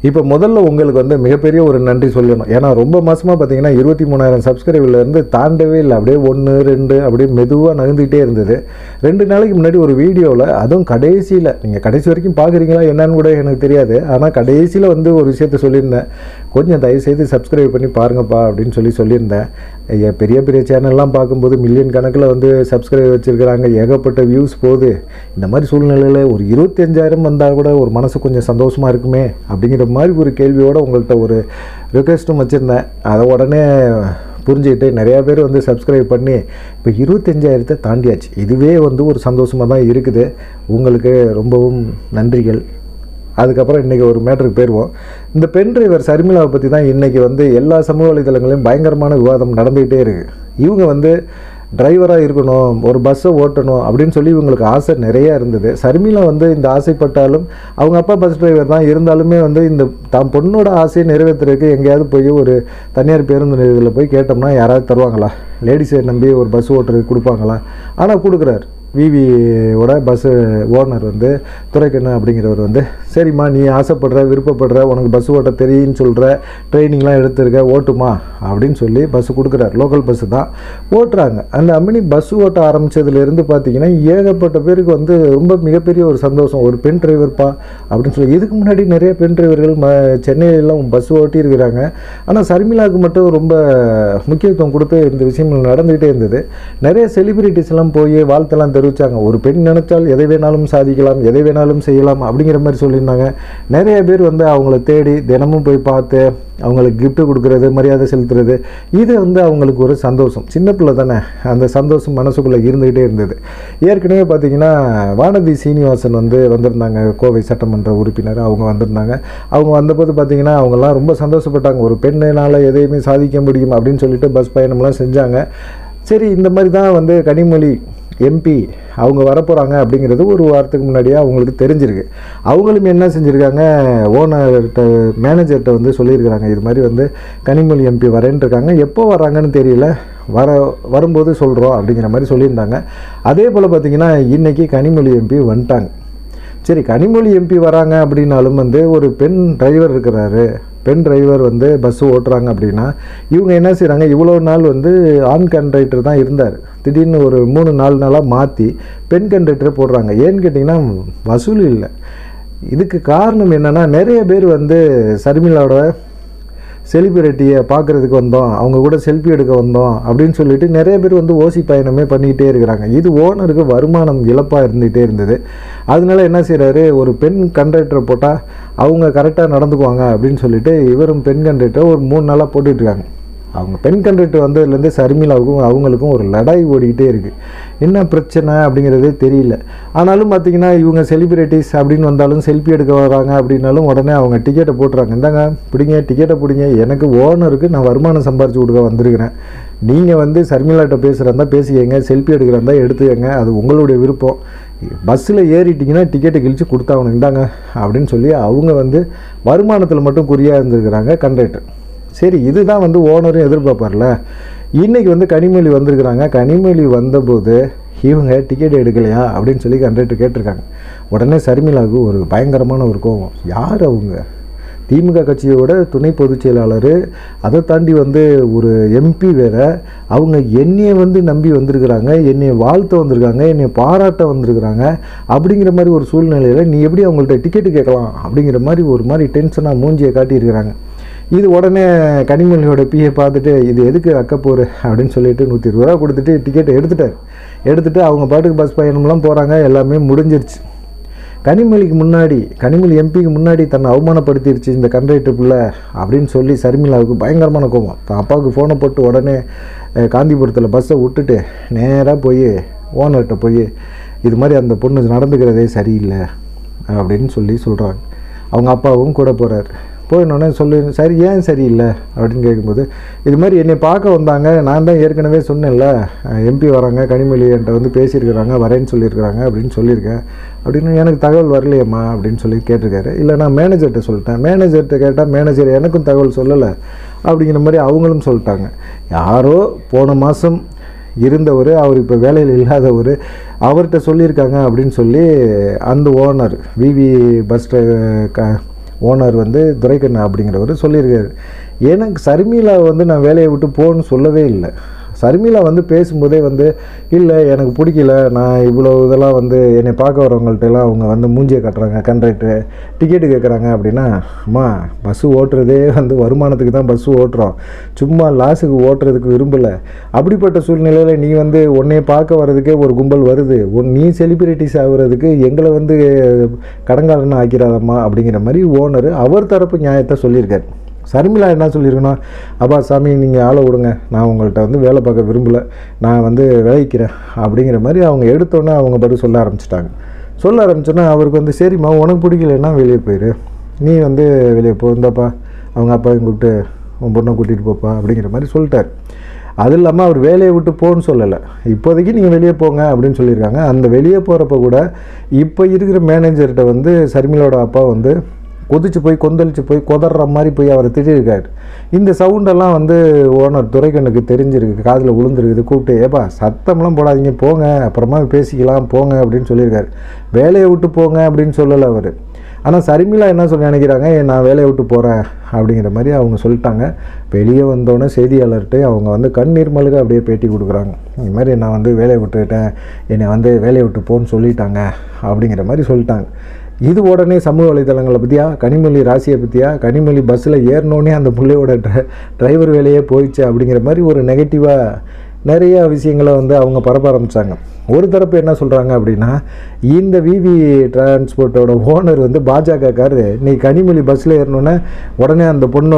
இப்போ முதல்ல உங்களுக்கு வந்து மிகப்பெரிய ஒரு நன்றி சொல்லணும் ஏன்னா ரொம்ப மாசமாக பார்த்தீங்கன்னா இருபத்தி மூணாயிரம் சப்ஸ்கிரைபர்லேருந்து தாண்டவே இல்லை அப்படியே ஒன்று ரெண்டு அப்படியே மெதுவாக நகர்ந்துக்கிட்டே இருந்தது ரெண்டு நாளைக்கு முன்னாடி ஒரு வீடியோவில் அதுவும் கடைசியில் நீங்கள் கடைசி வரைக்கும் பார்க்குறீங்களா என்னன்னு கூட எனக்கு தெரியாது ஆனால் கடைசியில் வந்து ஒரு விஷயத்த சொல்லியிருந்தேன் கொஞ்சம் தயவுசெய்து சப்ஸ்கிரைப் பண்ணி பாருங்கப்பா அப்படின்னு சொல்லி சொல்லியிருந்தேன் ஐயா, பெரிய பெரிய சேனல்லாம் பார்க்கும்போது மில்லியன் கணக்கில் வந்து சப்ஸ்கிரைப் வச்சுருக்கிறாங்க ஏகப்பட்ட வியூஸ் போகுது இந்த மாதிரி சூழ்நிலையில் ஒரு இருபத்தஞ்சாயிரம் வந்தால் கூட ஒரு மனசு கொஞ்சம் சந்தோஷமாக இருக்குமே அப்படிங்கிற மாதிரி ஒரு கேள்வியோடு உங்கள்கிட்ட ஒரு ரிக்வெஸ்ட்டும் வச்சுருந்தேன் அதை உடனே புரிஞ்சுக்கிட்டு நிறையா பேர் வந்து சப்ஸ்கிரைப் பண்ணி இப்போ இருபத்தஞ்சாயிரத்தை தாண்டியாச்சு இதுவே வந்து ஒரு சந்தோஷமாக தான் இருக்குது உங்களுக்கு ரொம்பவும் நன்றிகள் அதுக்கப்புறம் இன்றைக்கி ஒரு மேட்டருக்கு போயிடுவோம் இந்த பெண் டிரைவர் சர்மிளாவை பற்றி தான் இன்றைக்கி வந்து எல்லா சமூக வலைதளங்களையும் பயங்கரமான விவாதம் நடந்துக்கிட்டே இருக்குது இவங்க வந்து டிரைவராக இருக்கணும் ஒரு பஸ்ஸை ஓட்டணும் அப்படின்னு சொல்லி இவங்களுக்கு ஆசை நிறையா இருந்தது சர்மிளா வந்து இந்த ஆசைப்பட்டாலும் அவங்க அப்பா பஸ் டிரைவர் தான் இருந்தாலுமே வந்து இந்த தான் பொண்ணோட ஆசையை நிறைவேற்றுறதுக்கு எங்கேயாவது போய் ஒரு தனியார் பேருந்து நிலையத்தில் போய் கேட்டோம்னா யாராவது தருவாங்களா லேடிஸை நம்பி ஒரு பஸ் ஓட்டுறதுக்கு கொடுப்பாங்களா ஆனால் கொடுக்குறாரு விவியோட பஸ்ஸு ஓனர் வந்து துரைக்கண்ணு அப்படிங்கிறவர் வந்து சரிம்மா நீ ஆசைப்படுற விருப்பப்படுற உனக்கு பஸ் ஓட்ட தெரியும்னு சொல்கிற ட்ரைனிங்லாம் எடுத்திருக்க ஓட்டுமா அப்படின்னு சொல்லி பஸ்ஸு கொடுக்குறாரு லோக்கல் பஸ்ஸு தான் ஓட்டுறாங்க அந்த அம்மினி பஸ் ஓட்ட ஆரம்பித்ததுலேருந்து பார்த்தீங்கன்னா ஏகப்பட்ட பேருக்கு வந்து ரொம்ப மிகப்பெரிய ஒரு சந்தோஷம் ஒரு பெண் டிரைவர்ப்பா அப்படின்னு சொல்லி இதுக்கு முன்னாடி நிறைய பெண் டிரைவர்கள் ம சென்னையிலலாம் பஸ் ஓட்டி இருக்கிறாங்க ஆனால் சர்மிளாவுக்கு மட்டும் ரொம்ப முக்கியத்துவம் கொடுத்து இந்த விஷயங்கள் நடந்துக்கிட்டே இருந்தது நிறைய செலிபிரிட்டிஸ் எல்லாம் போய் வாழ்த்தெல்லாம் தெரிவித்தாங்க ஒரு பெண் நினைச்சால் எதை வேணாலும் சாதிக்கலாம் எதை வேணாலும் செய்யலாம் அப்படிங்கிற மாதிரி சொல்லியிருந்தாங்க நிறைய பேர் வந்து அவங்கள தேடி தினமும் போய் பார்த்து அவங்களுக்கு gift கொடுக்குறது மரியாதை செலுத்துறது இது வந்து அவங்களுக்கு ஒரு சந்தோஷம் சின்ன பிள்ளை தானே அந்த சந்தோஷம் மனசுக்குள்ளே இருந்துக்கிட்டே இருந்தது ஏற்கனவே பார்த்தீங்கன்னா வானதி சீனிவாசன் வந்து வந்திருந்தாங்க கோவை சட்டமன்ற உறுப்பினர் அவங்க வந்திருந்தாங்க அவங்க வந்தபோது பார்த்தீங்கன்னா அவங்கெல்லாம் ரொம்ப சந்தோஷப்பட்டாங்க ஒரு பெண்ணினால் எதையுமே சாதிக்க முடியும் அப்படின்னு சொல்லிட்டு பஸ் பயணம்லாம் செஞ்சாங்க சரி இந்த மாதிரி தான் வந்து கனிமொழி எம்பி அவங்க வரப்போகிறாங்க அப்படிங்கிறது ஒரு வாரத்துக்கு முன்னாடியே அவங்களுக்கு தெரிஞ்சிருக்கு அவங்களும் என்ன செஞ்சுருக்காங்க ஓனர்கிட்ட மேனேஜர்கிட்ட வந்து சொல்லியிருக்கிறாங்க இது மாதிரி வந்து கனிமொழி எம்பி வரேன்னு இருக்காங்க எப்போ வர்றாங்கன்னு தெரியல வர வரும்போது சொல்கிறோம் அப்படிங்கிற மாதிரி சொல்லியிருந்தாங்க அதே போல் பார்த்தீங்கன்னா இன்றைக்கி கனிமொழி எம்பி வந்துட்டாங்க சரி கனிமொழி எம்பி வராங்க அப்படின்னாலும் வந்து ஒரு பெண் டிரைவர் இருக்கிறாரு பெண் டிரைவர் வந்து பஸ்ஸு ஓட்டுறாங்க அப்படின்னா இவங்க என்ன செய்கிறாங்க இவ்வளோ நாள் வந்து ஆண் கண்டக்டர் தான் இருந்தார் திடீர்னு ஒரு மூணு நாலு நாளாக மாற்றி பெண் கண்டக்டரை போடுறாங்க ஏன்னு கேட்டிங்கன்னா வசூல் இல்லை இதுக்கு காரணம் என்னென்னா நிறைய பேர் வந்து சர்மிளாவோட செலிபிரிட்டியை பார்க்குறதுக்கு வந்தோம் அவங்க கூட செல்ஃபி எடுக்க வந்தோம் அப்படின்னு சொல்லிட்டு நிறைய பேர் வந்து ஓசி பயணமே பண்ணிக்கிட்டே இருக்கிறாங்க இது ஓனருக்கு வருமானம் இழப்பாக இருந்துகிட்டே இருந்தது அதனால என்ன செய்கிறாரு ஒரு பெண் கண்டக்டரை போட்டால் அவங்க கரெக்டாக நடந்துக்குவாங்க அப்படின்னு சொல்லிட்டு இவரும் பெண் கண்டக்டரை ஒரு மூணு நாளாக போட்டுட்ருக்காங்க அவங்க பெண் கண்டக்டர் வந்ததுலேருந்து சர்மிளாவுக்கும் அவங்களுக்கும் ஒரு லடாய் ஓடிக்கிட்டே இருக்குது என்ன பிரச்சனை அப்படிங்கிறதே தெரியல ஆனாலும் பார்த்தீங்கன்னா இவங்க செலிபிரிட்டிஸ் அப்படின்னு வந்தாலும் செல்ஃபி எடுக்க வராங்க அப்படின்னாலும் உடனே அவங்க டிக்கெட்டை போட்டுறாங்க இந்தாங்க பிடிங்க டிக்கெட்டை பிடிங்க எனக்கு ஓனருக்கு நான் வருமானம் சம்பாரிச்சு கொடுக்க வந்திருக்கிறேன் நீங்கள் வந்து சர்மிளாட்ட பேசுகிறதா பேசிக்கங்க செல்ஃபி எடுக்கிறதா எடுத்துக்கங்க அது உங்களுடைய விருப்பம் பஸ்ஸில் ஏறிட்டிங்கன்னா டிக்கெட்டை கிழிச்சு கொடுத்தாகணும் இந்தாங்க அப்படின்னு சொல்லி அவங்க வந்து வருமானத்தில் மட்டும் குறியாக இருந்திருக்கிறாங்க கண்டக்டர் சரி இதுதான் வந்து ஓனரும் எதிர்பார்ப்பார்ல இன்றைக்கி வந்து கனிமொழி வந்திருக்கிறாங்க கனிமொழி வந்தபோது இவங்க டிக்கெட் எடுக்கலையா அப்படின்னு சொல்லி கண்டக்டர் கேட்டிருக்காங்க உடனே சர்மிளாவுக்கு ஒரு பயங்கரமான ஒரு கோபம் யார் அவங்க திமுக கட்சியோட துணை பொதுச் செயலாளர் அதை தாண்டி வந்து ஒரு எம்பி வேற அவங்க என்னைய வந்து நம்பி வந்திருக்கிறாங்க என்னைய வாழ்த்த வந்திருக்காங்க என்னைய பாராட்ட வந்திருக்கிறாங்க அப்படிங்கிற மாதிரி ஒரு சூழ்நிலையில் நீ எப்படி அவங்கள்ட்ட டிக்கெட்டு கேட்கலாம் அப்படிங்கிற மாதிரி ஒரு மாதிரி டென்ஷனாக மூஞ்சியை காட்டியிருக்கிறாங்க இது உடனே கனிமொழியோட பிஏ பார்த்துட்டு இது எதுக்கு அக்கப்போர் அப்படின்னு சொல்லிட்டு நூற்றி இருபது ரூபா கொடுத்துட்டு டிக்கெட்டை எடுத்துட்டார் எடுத்துட்டு அவங்க பாட்டுக்கு பஸ் பயணம்லாம் போகிறாங்க எல்லாமே முடிஞ்சிருச்சு கனிமொழிக்கு முன்னாடி கனிமொழி எம்பிக்கு முன்னாடி தன்னை அவமானப்படுத்திருச்சு இந்த கண்டக்டர் பிள்ளை அப்படின்னு சொல்லி சர்மிளாவுக்கு பயங்கரமான கோபம் தான் அப்பாவுக்கு ஃபோனை போட்டு உடனே அஹ், காந்திபுரத்தில் பஸ்ஸை விட்டுட்டு நேராக போய் ஓனர்கிட்ட போய் இது மாதிரி அந்த பொண்ணு நடந்துக்கிறதே சரியில்லை அப்படின்னு சொல்லி சொல்கிறாங்க அவங்க அப்பாவும் கூட போகிறார் போயினோடனே சொல்லி சரி ஏன் சரியில்லை அப்படின்னு கேட்கும்போது இது மாதிரி என்னை பார்க்க வந்தாங்க நான் தான் ஏற்கனவே சொன்னேன்ல எம்பி வராங்க கனிமொழி என்கிட்ட வந்து பேசியிருக்கிறாங்க வரேன்னு சொல்லியிருக்கிறாங்க அப்படின்னு சொல்லியிருக்கேன் அப்படின்னு எனக்கு தகவல் வரலையேம்மா அப்படின்னு சொல்லி கேட்டிருக்காரு இல்லை நான் மேனேஜர்கிட்ட சொல்லிட்டேன் மேனேஜர்கிட்ட கேட்டால் மேனேஜர் எனக்கும் தகவல் சொல்லலை அப்படிங்கிற மாதிரி அவங்களும் சொல்லிட்டாங்க யாரோ போன மாதம் இருந்தவர் அவர் இப்போ வேலையில் இல்லாதவர் அவர்கிட்ட சொல்லியிருக்காங்க அப்படின்னு சொல்லி அந்த ஓனர் விவி பஸ் க ஓனர் வந்து துரைக்கண்ணு அப்படிங்கிறவர் சொல்லியிருக்காரு எனக்கு சர்மிளா வந்து நான் வேலையை விட்டு போன்னு சொல்லவே இல்லை சர்மிளா வந்து பேசும்போதே வந்து இல்லை எனக்கு பிடிக்கல நான் இவ்வளோ இதெல்லாம் வந்து என்னை பார்க்க வரவங்கள்ட்ட எல்லாம் அவங்க வந்து மூஞ்சியை கட்டுறாங்க கண்ட்ராக்டரு டிக்கெட்டு கேட்குறாங்க அப்படின்னா அம்மா பஸ்ஸு ஓட்டுறதே வந்து வருமானத்துக்கு தான் பஸ்ஸு ஓட்டுறோம் சும்மா லாஸுக்கு ஓட்டுறதுக்கு விரும்பலை அப்படிப்பட்ட சூழ்நிலையில் நீ வந்து உன்னைய பார்க்க வர்றதுக்கே ஒரு கும்பல் வருது உன் நீ செலிபிரிட்டிஸ் ஆகுறதுக்கு எங்களை வந்து கடங்காலன்னு ஆக்கிறாதம்மா அப்படிங்கிற மாதிரி ஓனர் அவர் தரப்பு நியாயத்தை சொல்லியிருக்காரு சர்மிளா என்ன சொல்லியிருக்கணும் அப்பா சாமி நீங்கள் ஆளை விடுங்க நான் உங்கள்கிட்ட வந்து வேலை பார்க்க விரும்பலை நான் வந்து விளைவிக்கிறேன் அப்படிங்கிற மாதிரி அவங்க எடுத்தோன்னே அவங்க பதில் சொல்ல ஆரம்பிச்சிட்டாங்க சொல்ல ஆரம்பிச்சோன்னா அவருக்கு வந்து சரிம்மா உனக்கு பிடிக்கலன்னா வெளியே போயிரு நீ வந்து வெளியே போ இந்தாப்பா அவங்க அப்பாவையும் கூப்பிட்டு உன் பொண்ணை கூட்டிகிட்டு போப்பா அப்படிங்கிற மாதிரி சொல்லிட்டார் அது இல்லாமல் அவர் வேலையை விட்டு போன்னு சொல்லலை இப்போதைக்கு நீங்கள் வெளியே போங்க அப்படின்னு சொல்லியிருக்காங்க அந்த வெளியே போகிறப்ப கூட இப்போ இருக்கிற மேனேஜர்கிட்ட வந்து சர்மிளோட அப்பா வந்து கொதிச்சு போய் கொந்தளிச்சு போய் கொதற மாதிரி போய் அவரை திட்டிருக்காரு இந்த சவுண்டெல்லாம் வந்து ஓனர் துரைக்கண்ணுக்கு தெரிஞ்சிருக்கு காதில் விழுந்துருக்குது கூப்பிட்டு ஏப்பா சத்தம்லாம் போடாதீங்க போங்க அப்புறமா பேசிக்கலாம் போங்க அப்படின்னு சொல்லியிருக்காரு வேலையை விட்டு போங்க அப்படின்னு சொல்லலை அவர் ஆனால் சரிமிலா என்ன சொல்லி நினைக்கிறாங்க "ஏய், நான் வேலையை விட்டு போகிறேன் அப்படிங்கிற மாதிரி அவங்க சொல்லிட்டாங்க வெளியே வந்தோடனே செய்தியாளர்கிட்ட அவங்க வந்து கண்ணீர் மல்க அப்படியே பேட்டி கொடுக்குறாங்க இந்த மாதிரி நான் வந்து வேலையை விட்டுக்கிட்டேன் என்னை வந்து வேலையை விட்டு போன்னு சொல்லிட்டாங்க அப்படிங்கிற மாதிரி சொல்லிட்டாங்க இது உடனே சமூக வலைதளங்களை பற்றியா கனிமொழி ராசியை பற்றியா கனிமொழி பஸ்ஸில் ஏறினோடனே அந்த பிள்ளையோட ட்ர டிரைவர் வேலையே போயிடுச்சு அப்படிங்கிற மாதிரி ஒரு நெகட்டிவாக நிறைய விஷயங்களை வந்து அவங்க பரப்ப ஆரம்பித்தாங்க ஒரு தரப்பு என்ன சொல்கிறாங்க அப்படின்னா இந்த விவி டிரான்ஸ்போர்ட்டோட ஓனர் வந்து பாஜகக்காரரு நீ கனிமொழி பஸ்ஸில் ஏறினோன்னே உடனே அந்த பொண்ணு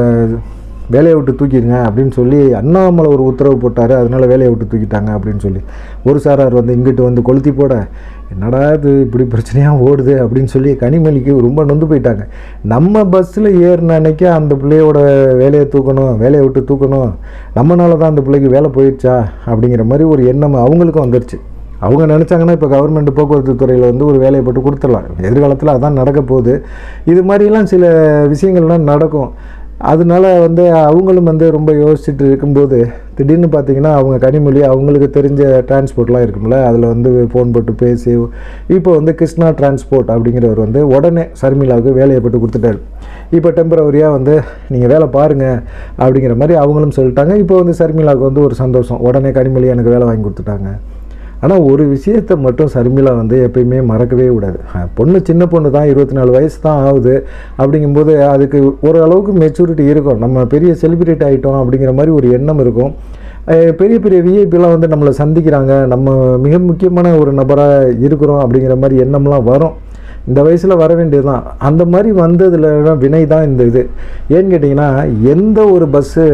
வேலையை விட்டு தூக்கிடுங்க அப்படின்னு சொல்லி அண்ணாமலை ஒரு உத்தரவு போட்டார் அதனால வேலையை விட்டு தூக்கிட்டாங்க அப்படின்னு சொல்லி ஒரு சாரார் வந்து இங்கிட்டு வந்து கொளுத்தி போட என்னடா இது இப்படி பிரச்சனையாக ஓடுது அப்படின்னு சொல்லி கனிமொழிக்கு ரொம்ப நொந்து போயிட்டாங்க நம்ம பஸ்ஸில் ஏறின அன்னைக்கு அந்த பிள்ளையோட வேலையை தூக்கணும் வேலையை விட்டு தூக்கணும் நம்மனால தான் அந்த பிள்ளைக்கு வேலை போயிடுச்சா அப்படிங்கிற மாதிரி ஒரு எண்ணம் அவங்களுக்கும் வந்துருச்சு அவங்க நினச்சாங்கன்னா இப்போ கவர்மெண்ட் போக்குவரத்து துறையில் வந்து ஒரு வேலையை போட்டு கொடுத்துடலாம் எதிர்காலத்தில் அதான் நடக்க போகுது இது மாதிரிலாம் சில விஷயங்கள்லாம் நடக்கும் அதனால வந்து அவங்களும் வந்து ரொம்ப யோசிச்சுட்டு இருக்கும்போது திடீர்னு பார்த்தீங்கன்னா அவங்க கனிமொழி அவங்களுக்கு தெரிஞ்ச டிரான்ஸ்போர்ட்லாம் இருக்கும்ல அதில் வந்து ஃபோன் போட்டு பேசி இப்போ வந்து கிருஷ்ணா டிரான்ஸ்போர்ட் அப்படிங்கிறவர் வந்து உடனே சர்மிளாவுக்கு வேலையை போட்டு கொடுத்துட்டாரு இப்போ டெம்பரவரியாக வந்து நீங்கள் வேலை பாருங்கள் அப்படிங்கிற மாதிரி அவங்களும் சொல்லிட்டாங்க இப்போ வந்து சர்மிளாவுக்கு வந்து ஒரு சந்தோஷம் உடனே கனிமொழி எனக்கு வேலை வாங்கி கொடுத்துட்டாங்க ஆனால் ஒரு விஷயத்தை மட்டும் சர்மிளா வந்து எப்பயுமே மறக்கவே கூடாது அஹ் பொண்ணு சின்ன பொண்ணு தான் இருபத்தி நாலு வயசு தான் ஆகுது அப்படிங்கும்போது அதுக்கு ஓரளவுக்கு மெச்சூரிட்டி இருக்கும் நம்ம பெரிய செலிப்ரிட்டி ஆகிட்டோம் அப்படிங்கிற மாதிரி ஒரு எண்ணம் இருக்கும் அஹ் பெரிய பெரிய விஐபிலாம் வந்து நம்மளை சந்திக்கிறாங்க நம்ம மிக முக்கியமான ஒரு நபராக இருக்கிறோம் அப்படிங்கிற மாதிரி எண்ணம்லாம் வரும் இந்த வயசில் வர வேண்டியது தான் அந்த மாதிரி வந்ததில் வினை தான் இந்த இது ஏன்னு கேட்டிங்கன்னா எந்த ஒரு பஸ்ஸு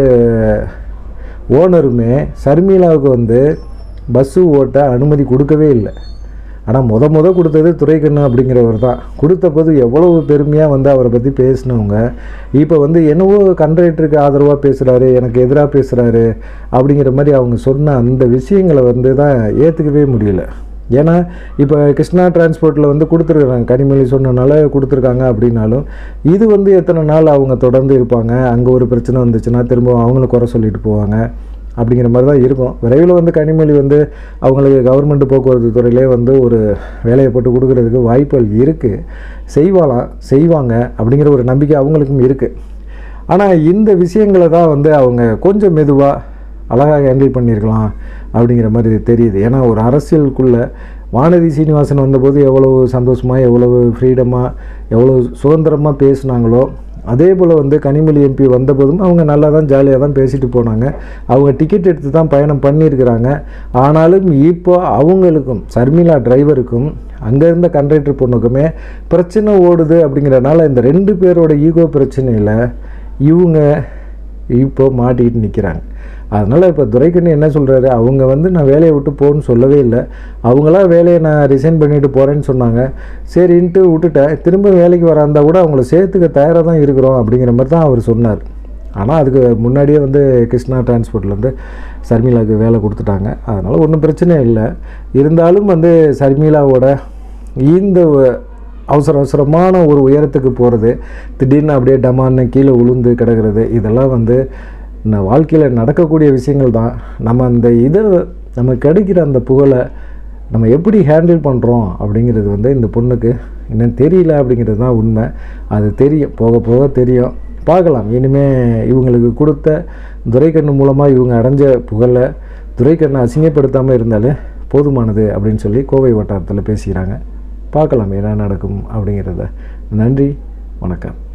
ஓனருமே சர்மிளாவுக்கு வந்து பஸ்ஸு ஓட்ட அனுமதி கொடுக்கவே இல்லை ஆனால் முத முத கொடுத்தது துரைக்கண்ணு அப்படிங்கிறவர் தான் கொடுத்த போது எவ்வளவு பெருமையாக வந்து அவரை பற்றி பேசினவங்க இப்போ வந்து என்னவோ கண்ட்ராக்டருக்கு ஆதரவாக பேசுகிறாரு எனக்கு எதிராக பேசுகிறாரு அப்படிங்கிற மாதிரி அவங்க சொன்ன அந்த விஷயங்களை வந்து தான் ஏற்றுக்கவே முடியல ஏன்னா இப்போ கிருஷ்ணா டிரான்ஸ்போர்ட்டில் வந்து கொடுத்துருக்குறாங்க கனிமொழி சொன்னனால கொடுத்துருக்காங்க அப்படின்னாலும் இது வந்து எத்தனை நாள் அவங்க தொடர்ந்து இருப்பாங்க அங்கே ஒரு பிரச்சனை வந்துச்சுன்னா திரும்ப அவங்களும் குறை சொல்லிட்டு போவாங்க அப்படிங்கிற மாதிரி தான் இருக்கும் விரைவில் வந்து கனிமொழி வந்து அவங்களுக்கு கவர்மெண்ட் போக்குவரத்து துறையிலே வந்து ஒரு வேலையை போட்டு கொடுக்கறதுக்கு வாய்ப்புகள் இருக்குது செய்வாலாம் செய்வாங்க அப்படிங்கிற ஒரு நம்பிக்கை அவங்களுக்கும் இருக்குது ஆனால் இந்த விஷயங்களை தான் வந்து அவங்க கொஞ்சம் மெதுவாக அழகாக ஹேண்டில் பண்ணியிருக்கலாம் அப்படிங்கிற மாதிரி தெரியுது ஏன்னா ஒரு அரசியலுக்குள்ளே வானதி சீனிவாசன் வந்தபோது எவ்வளவு சந்தோஷமாக எவ்வளவு ஃப்ரீடமாக எவ்வளோ சுதந்திரமாக பேசுனாங்களோ அதே போல் வந்து கனிமொழி எம்பி வந்தபோதும் அவங்க நல்லா தான் ஜாலியாக தான் பேசிட்டு போனாங்க அவங்க டிக்கெட் எடுத்து தான் பயணம் பண்ணியிருக்கிறாங்க ஆனாலும் இப்போ அவங்களுக்கும் சர்மிளா டிரைவருக்கும் அங்கே இருந்த கண்டக்டர் பொண்ணுக்குமே பிரச்சனை ஓடுது அப்படிங்கிறனால இந்த ரெண்டு பேரோட ஈகோ பிரச்சனையில் இவங்க இப்போ மாட்டிக்கிட்டு நிற்கிறாங்க அதனால் இப்போ துரைக்கண்ணு என்ன சொல்கிறாரு அவங்க வந்து நான் வேலையை விட்டு போகணும்னு சொல்லவே இல்லை அவங்களா வேலையை நான் ரிசைன் பண்ணிட்டு போகிறேன்னு சொன்னாங்க சரின்ட்டு விட்டுட்டேன் திரும்ப வேலைக்கு வராந்தா கூட அவங்கள சேர்த்துக்க தயாராக தான் இருக்கிறோம் அப்படிங்கிற மாதிரி தான் அவர் சொன்னார் ஆனால் அதுக்கு முன்னாடியே வந்து கிருஷ்ணா டிரான்ஸ்போர்ட்லேருந்து சர்மிளாவுக்கு வேலை கொடுத்துட்டாங்க அதனால் ஒன்றும் பிரச்சனை இல்லை இருந்தாலும் வந்து சர்மிளாவோட இந்த அவசர அவசரமான ஒரு உயரத்துக்கு போகிறது திடீர்னு அப்படியே டமான்னு கீழே உளுந்து கிடக்கிறது இதெல்லாம் வந்து நான் வாழ்க்கையில் நடக்கக்கூடிய விஷயங்கள் தான் நம்ம அந்த இதை நம்ம கிடைக்கிற அந்த புகழை நம்ம எப்படி ஹேண்டில் பண்ணுறோம் அப்படிங்கிறது வந்து இந்த பொண்ணுக்கு இன்னும் தெரியல அப்படிங்கிறது தான் உண்மை அது தெரியும் போக போக தெரியும் பார்க்கலாம் இனிமே இவங்களுக்கு கொடுத்த துரைக்கண்ணு மூலமாக இவங்க அடைஞ்ச புகழை துரைக்கண்ணை அசிங்கப்படுத்தாமல் இருந்தாலே போதுமானது அப்படின்னு சொல்லி கோவை வட்டாரத்தில் பேசிக்கிறாங்க பார்க்கலாம் என்ன நடக்கும் அப்படிங்கிறத நன்றி வணக்கம்